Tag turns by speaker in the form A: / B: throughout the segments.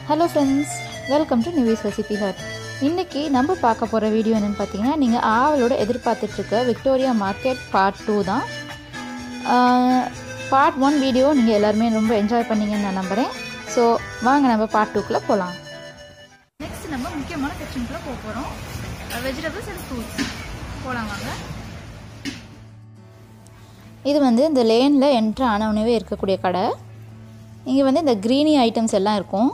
A: hello friends welcome to news recipe hut இன்றைக்கி நம்ம பார்க்க போகிற வீடியோ என்னென்னு பார்த்தீங்கன்னா நீங்கள் ஆவலோட எதிர்பார்த்துட்ருக்க விக்டோரியா மார்க்கெட் பார்ட் டூ தான் பார்ட் ஒன் வீடியோ நீங்கள் எல்லாருமே ரொம்ப என்ஜாய் பண்ணீங்கன்னு நான் நம்புகிறேன் ஸோ வாங்க நம்ம பார்ட் டூக்குள்ளே போகலாம் நெக்ஸ்ட் நம்ம முக்கியமான செக்ஷனுக்குள்ளே போக போகிறோம் வெஜிடபிள்ஸ் அண்ட் ஃப்ரூட்ஸ் போகலாம் வாங்க இது வந்து இந்த லேனில் என்ட்ரு ஆனவனவே இருக்கக்கூடிய கடை இங்கே வந்து இந்த க்ரீனி ஐட்டம்ஸ் எல்லாம் இருக்கும்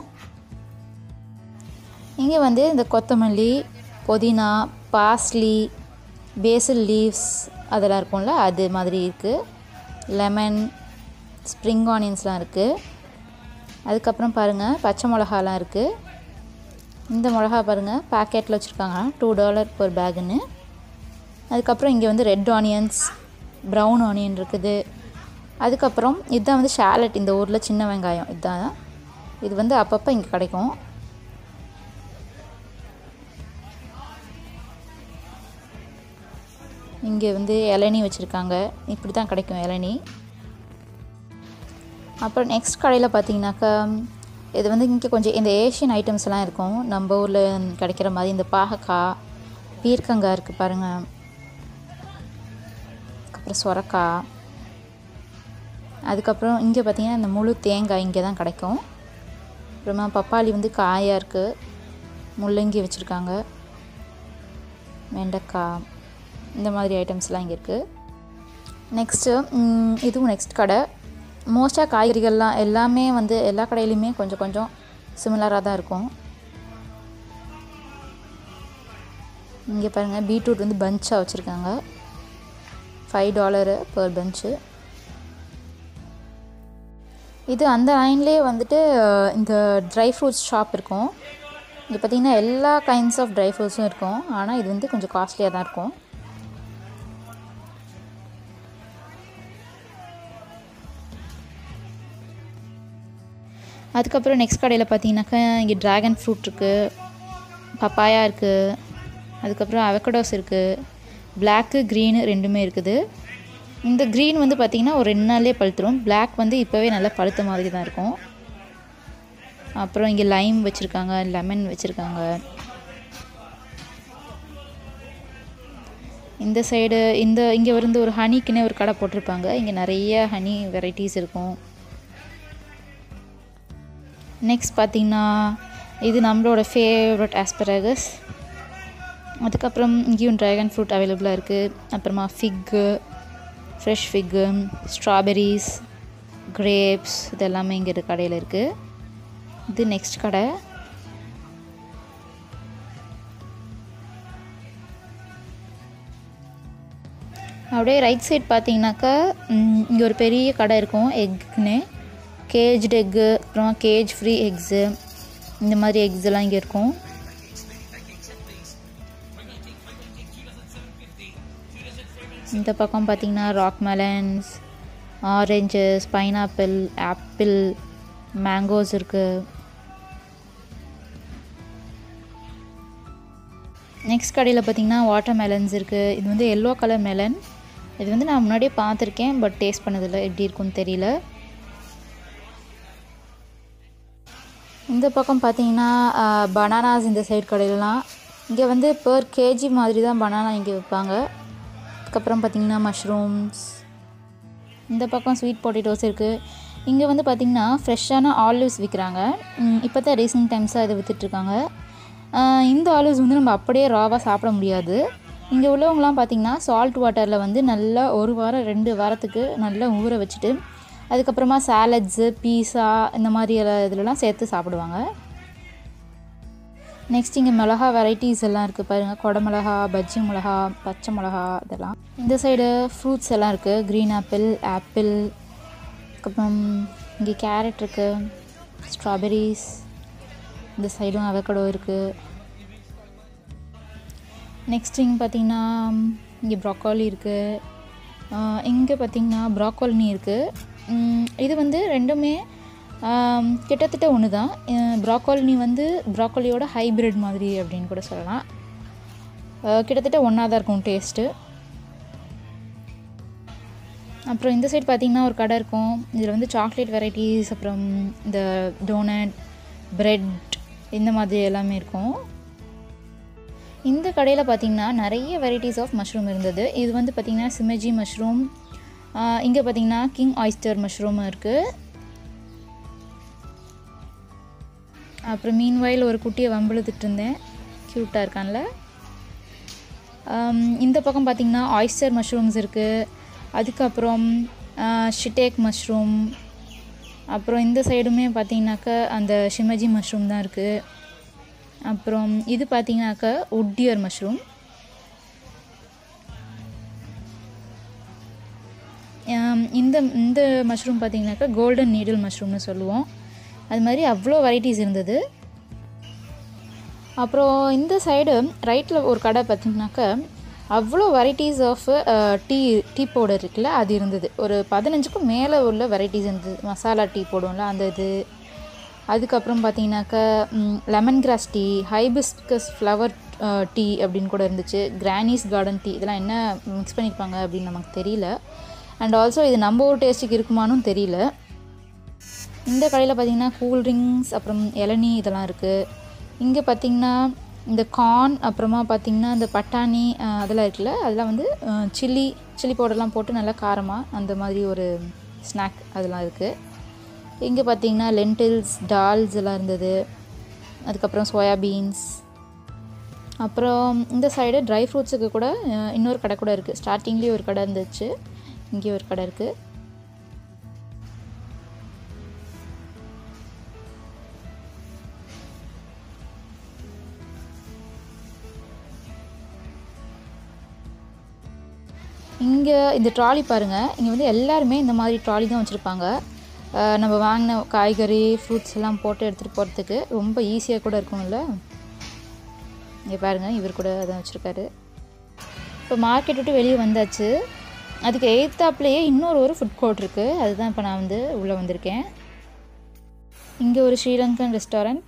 A: இங்கே வந்து இந்த கொத்தமல்லி புதினா பாஸ்லி பேசில் லீவ்ஸ் அதெல்லாம் இருக்கும்ல அது மாதிரி இருக்குது லெமன் ஸ்ப்ரிங் ஆனியன்ஸ்லாம் இருக்குது அதுக்கப்புறம் பாருங்கள் பச்சை மிளகாலாம் இருக்குது இந்த மிளகா பாருங்கள் பேக்கெட்டில் வச்சுருக்காங்க டூ டாலர் பர் பேக்குன்னு அதுக்கப்புறம் இங்கே வந்து ரெட் ஆனியன்ஸ் ப்ரௌன் ஆனியன் இருக்குது அதுக்கப்புறம் இதுதான் வந்து ஷேலட் இந்த ஊரில் சின்ன வெங்காயம் இதுதான் இது வந்து அப்பப்போ இங்கே கிடைக்கும் இங்கே வந்து இளநி வச்சுருக்காங்க இப்படி தான் கிடைக்கும் இளநி அப்புறம் நெக்ஸ்ட் கடையில் பார்த்தீங்கன்னாக்கா இது வந்து இங்கே கொஞ்சம் இந்த ஏஷியன் ஐட்டம்ஸ்லாம் இருக்கும் நம்ம ஊரில் கிடைக்கிற மாதிரி இந்த பாகக்காய் பீர்க்கங்காய் இருக்குது பாருங்கள் அப்புறம் சுரக்காய் அதுக்கப்புறம் இங்கே பார்த்தீங்கன்னா இந்த முழு தேங்காய் இங்கே தான் கிடைக்கும் அப்புறமா பப்பாளி வந்து காயாக இருக்குது முள்ளங்கி வச்சுருக்காங்க வெண்டைக்காய் இந்த மாதிரி ஐட்டம்ஸ்லாம் இங்கே இருக்குது நெக்ஸ்ட்டு இதுவும் நெக்ஸ்ட் கடை மோஸ்ட்டாக காய்கறிகள்லாம் எல்லாமே வந்து எல்லா கடையிலையுமே கொஞ்சம் கொஞ்சம் சிமிலராக தான் இருக்கும் இங்கே பாருங்கள் பீட்ரூட் வந்து பஞ்சாக வச்சுருக்காங்க ஃபைவ் டாலரு பர் பெஞ்சு இது அந்த லைன்லேயே வந்துட்டு இந்த ட்ரை ஃப்ரூட்ஸ் ஷாப் இருக்கும் இங்கே பார்த்திங்கன்னா எல்லா கைண்ட்ஸ் ஆஃப் ட்ரை ஃப்ரூட்ஸும் இருக்கும் ஆனால் இது வந்து கொஞ்சம் காஸ்ட்லியாக தான் இருக்கும் அதுக்கப்புறம் நெக்ஸ்ட் கடையில் பார்த்தீங்கன்னாக்கா இங்கே ட்ராகன் ஃப்ரூட் இருக்குது பப்பாயா இருக்குது அதுக்கப்புறம் அவகடோஸ் இருக்குது பிளாக்கு க்ரீனு ரெண்டுமே இருக்குது இந்த க்ரீன் வந்து பார்த்திங்கன்னா ஒரு ரெண்டு நாள்லேயே பழுத்துரும் பிளாக் வந்து இப்போவே நல்லா பழுத்த மாதிரி தான் இருக்கும் அப்புறம் இங்கே லைம் வச்சுருக்காங்க லெமன் வச்சுருக்காங்க இந்த சைடு இந்த இங்கே வந்து ஒரு ஹனிக்குன்னே ஒரு கடை போட்டிருப்பாங்க இங்கே நிறைய ஹனி வெரைட்டிஸ் இருக்கும் நெக்ஸ்ட் பார்த்திங்கன்னா இது நம்மளோட ஃபேவரட் ஆஸ்பரகஸ் அதுக்கப்புறம் இங்கேயும் ட்ராகன் ஃப்ரூட் அவைலபிளாக இருக்குது அப்புறமா fig fresh fig strawberries grapes இது எல்லாமே இங்கே இருக்க கடையில் இருக்குது இது நெக்ஸ்ட் கடை அப்படியே ரைட் சைட் பார்த்தீங்கன்னாக்கா இங்கே ஒரு பெரிய கடை இருக்கும் எக்குன்னு கேஜ்டு எக்கு அப்புறமா கேஜ் ஃப்ரீ எக்ஸு இந்த மாதிரி எக்ஸ் எல்லாம் இங்கே இருக்கும் இந்த பக்கம் பார்த்திங்கன்னா rock melons oranges pineapple apple mangoes இருக்குது நெக்ஸ்ட் கடையில் பார்த்திங்கன்னா வாட்டர் மெலன்ஸ் இருக்குது இது வந்து எல்லோ கலர் மெலன் இது வந்து நான் முன்னாடியே பார்த்துருக்கேன் பட் டேஸ்ட் பண்ணதில்லை எப்படி இருக்குன்னு தெரியல இந்த பக்கம் பார்த்தீங்கன்னா பனானாஸ் இந்த சைடு கடையிலலாம் இங்கே வந்து பர் கேஜி மாதிரி தான் பனானா இங்கே விற்பாங்க அதுக்கப்புறம் பார்த்திங்கன்னா மஷ்ரூம்ஸ் இந்த பக்கம் ஸ்வீட் பொட்டேட்டோஸ் இருக்குது இங்கே வந்து பார்த்திங்கன்னா ஃப்ரெஷ்ஷான ஆலிவ்ஸ் விற்கிறாங்க இப்போ தான் ரீசெண்ட் டைம்ஸாக இதை விற்றுட்ருக்காங்க இந்த ஆலிவ்ஸ் வந்து நம்ம அப்படியே ராவாக சாப்பிட முடியாது இங்கே உள்ளவங்களாம் பார்த்திங்கன்னா சால்ட் வாட்டரில் வந்து நல்லா ஒரு வாரம் ரெண்டு வாரத்துக்கு நல்லா ஊற வச்சுட்டு அதுக்கப்புறமா சாலட்ஸு பீஸா இந்த மாதிரி இதிலலாம் சேர்த்து சாப்பிடுவாங்க நெக்ஸ்ட் இங்கே மிளகா வெரைட்டிஸ் எல்லாம் இருக்குது பாருங்கள் கொடை மிளகா பஜ்ஜி மிளகா பச்சை மிளகா இதெல்லாம் இந்த சைடு ஃப்ரூட்ஸ் எல்லாம் இருக்குது க்ரீன் ஆப்பிள் ஆப்பிள் அதுக்கப்புறம் இங்கே கேரட் இருக்குது ஸ்ட்ராபெரிஸ் இந்த சைடும் அவக்கடோ இருக்குது நெக்ஸ்ட் இங்கே பார்த்திங்கன்னா இங்கே ப்ராக்காலி இருக்குது இங்கே பார்த்திங்கன்னா ப்ராக்காலினி இருக்குது இது வந்து ரெண்டுமே கிட்டத்தட்ட ஒன்று தான் ப்ராக்காலினி வந்து ப்ராக்காலியோட ஹைப்ரிட் மாதிரி அப்படின்னு கூட சொல்லலாம் கிட்டத்தட்ட ஒன்றா தான் இருக்கும் டேஸ்ட்டு அப்புறம் இந்த சைடு பார்த்திங்கன்னா ஒரு கடை இருக்கும் இதில் வந்து சாக்லேட் வெரைட்டிஸ் அப்புறம் இந்த டோனட் பிரெட் இந்த மாதிரி எல்லாமே இருக்கும் இந்த கடையில் பார்த்திங்கன்னா நிறைய வெரைட்டிஸ் ஆஃப் மஷ்ரூம் இருந்தது இது வந்து பார்த்திங்கன்னா சிமெஜி மஷ்ரூம் இங்கே பார்த்திங்கன்னா கிங் ஆயிஸ்டர் மஷ்ரூம் இருக்குது அப்புறம் மீன் வயல் ஒரு குட்டியை வம்பிழுத்துட்டு இருந்தேன் க்யூட்டாக இருக்கான்ல இந்த பக்கம் பார்த்திங்கன்னா ஆயிஸ்டர் மஷ்ரூம்ஸ் இருக்குது அதுக்கப்புறம் ஷிட்டேக் மஷ்ரூம் அப்புறம் இந்த சைடுமே பார்த்தீங்கன்னாக்கா அந்த ஷிமஜி மஷ்ரூம் தான் இருக்குது அப்புறம் இது பார்த்தீங்கன்னாக்கா உட்டியர் மஷ்ரூம் இந்த இந்த மஷ்ரூம் பார்த்தீங்கன்னாக்கா கோல்டன் நீடில் மஷ்ரூம்னு சொல்லுவோம் அது மாதிரி அவ்வளோ வெரைட்டிஸ் இருந்தது அப்புறம் இந்த சைடு ரைட்டில் ஒரு கடை பார்த்திங்கனாக்கா அவ்வளோ varieties of tea tea powder இருக்குல்ல அது இருந்தது ஒரு பதினஞ்சுக்கும் மேலே உள்ள வெரைட்டிஸ் இருந்தது மசாலா டீ போடுவோம்ல அந்த இது அதுக்கப்புறம் பார்த்தீங்கன்னாக்கா lemon grass tea hibiscus flower tea அப்படின்னு கூட இருந்துச்சு கிரானிஸ் கார்டன் டீ இதெல்லாம் என்ன மிக்ஸ் பண்ணியிருப்பாங்க அப்படின்னு நமக்கு தெரியல அண்ட் ஆல்சோ இது நம்ம ஊர் டேஸ்ட்டுக்கு இருக்குமானும் தெரியல இந்த கடையில் பார்த்திங்கன்னா கூல்ட்ரிங்க்ஸ் அப்புறம் இளநீ இதெல்லாம் இருக்குது இங்கே பார்த்திங்கன்னா இந்த கார்ன் அப்புறமா பார்த்திங்கன்னா இந்த பட்டாணி அதெல்லாம் இருக்குல்ல அதெல்லாம் வந்து சில்லி சில்லி பவுடர்லாம் போட்டு நல்லா காரமாக அந்த மாதிரி ஒரு ஸ்நாக் அதெல்லாம் இருக்குது இங்கே பார்த்திங்கன்னா லென்டில்ஸ் டால்ஸ் எல்லாம் இருந்தது அதுக்கப்புறம் சோயாபீன்ஸ் அப்புறம் இந்த சைடு ட்ரை ஃப்ரூட்ஸுக்கு கூட இன்னொரு கடை கூட இருக்குது ஸ்டார்டிங்லேயே ஒரு கடை இருந்துச்சு இங்கேயும் ஒரு கடை இருக்குது இங்கே இந்த ட்ராலி பாருங்கள் இங்கே வந்து எல்லாருமே இந்த மாதிரி ட்ராலி தான் வச்சுருப்பாங்க நம்ம வாங்கின காய்கறி ஃப்ரூட்ஸ் எல்லாம் போட்டு எடுத்துகிட்டு போகிறதுக்கு ரொம்ப ஈஸியாக கூட இருக்கும்ல இங்கே பாருங்கள் இவர் கூட அதான் வச்சுருக்காரு இப்போ மார்க்கெட் விட்டு வெளியே வந்தாச்சு அதுக்கு எய்த்தாப்லேயே இன்னொரு ஒரு ஃபுட் கோர்ட் இருக்குது அதுதான் இப்போ நான் வந்து உள்ளே வந்திருக்கேன் இங்கே ஒரு ஸ்ரீலங்கன் ரெஸ்டாரண்ட்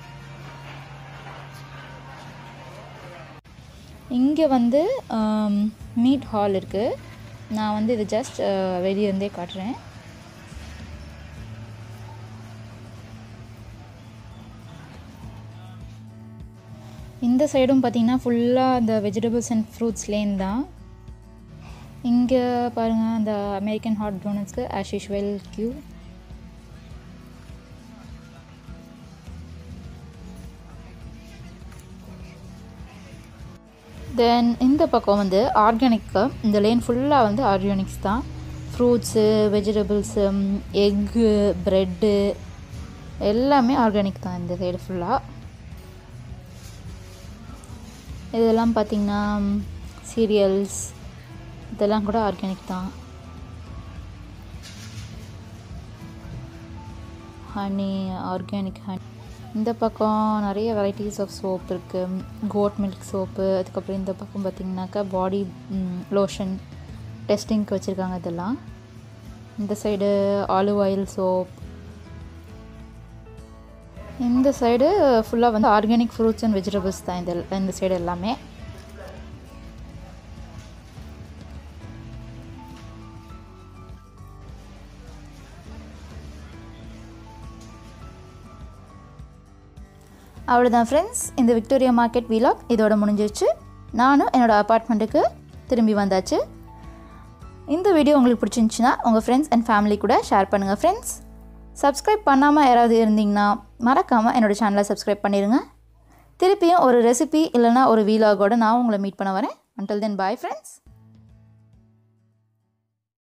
A: இங்கே வந்து மீட் ஹால் இருக்குது நான் வந்து இது ஜஸ்ட் வெளியே இருந்தே காட்டுறேன் இந்த சைடும் பார்த்திங்கன்னா ஃபுல்லாக அந்த வெஜிடபிள்ஸ் அண்ட் ஃப்ரூட்ஸ் லேன் தான் இங்கே பாருங்கள் அந்த அமெரிக்கன் ஹாட் டோனட்ஸ்க்கு ஆஸ் யூஷுவல் கியூ தென் இந்த பக்கம் வந்து ஆர்கானிக்கு இந்த லேன் ஃபுல்லாக வந்து ஆர்கானிக்ஸ் தான் ஃப்ரூட்ஸு வெஜிடபிள்ஸு எக்கு ப்ரெட்டு எல்லாமே ஆர்கானிக் தான் இந்த சைடு ஃபுல்லாக இதெல்லாம் பார்த்திங்கன்னா சீரியல்ஸ் இதெல்லாம் கூட ஆர்கானிக் தான் ஹனி ஆர்கானிக் ஹனி இந்த பக்கம் நிறைய வெரைட்டிஸ் ஆஃப் சோப் இருக்குது கோட் மில்க் சோப்பு அதுக்கப்புறம் இந்த பக்கம் பார்த்திங்கனாக்கா பாடி லோஷன் டெஸ்டிங்க்கு வச்சுருக்காங்க இதெல்லாம் இந்த சைடு ஆலிவ் ஆயில் சோப் இந்த சைடு ஃபுல்லாக வந்து ஆர்கானிக் ஃப்ரூட்ஸ் அண்ட் வெஜிடபிள்ஸ் தான் இந்த இந்த சைடு எல்லாமே அவ்வளோதான் ஃப்ரெண்ட்ஸ் இந்த விக்டோரியா மார்க்கெட் வீலாக் இதோட முடிஞ்சிருச்சு நானும் என்னோடய அப்பார்ட்மெண்ட்டுக்கு திரும்பி வந்தாச்சு இந்த வீடியோ உங்களுக்கு பிடிச்சிருந்துச்சின்னா உங்கள் ஃப்ரெண்ட்ஸ் அண்ட் ஃபேமிலி கூட ஷேர் பண்ணுங்கள் ஃப்ரெண்ட்ஸ் சப்ஸ்கிரைப் பண்ணாமல் யாராவது இருந்தீங்கன்னா மறக்காமல் என்னோடய சேனலை சப்ஸ்கிரைப் பண்ணிடுங்க திருப்பியும் ஒரு ரெசிபி இல்லைனா ஒரு வீலாகோட நான் உங்களை மீட் பண்ண வரேன் அன்டில் தென் பாய் ஃப்ரெண்ட்ஸ்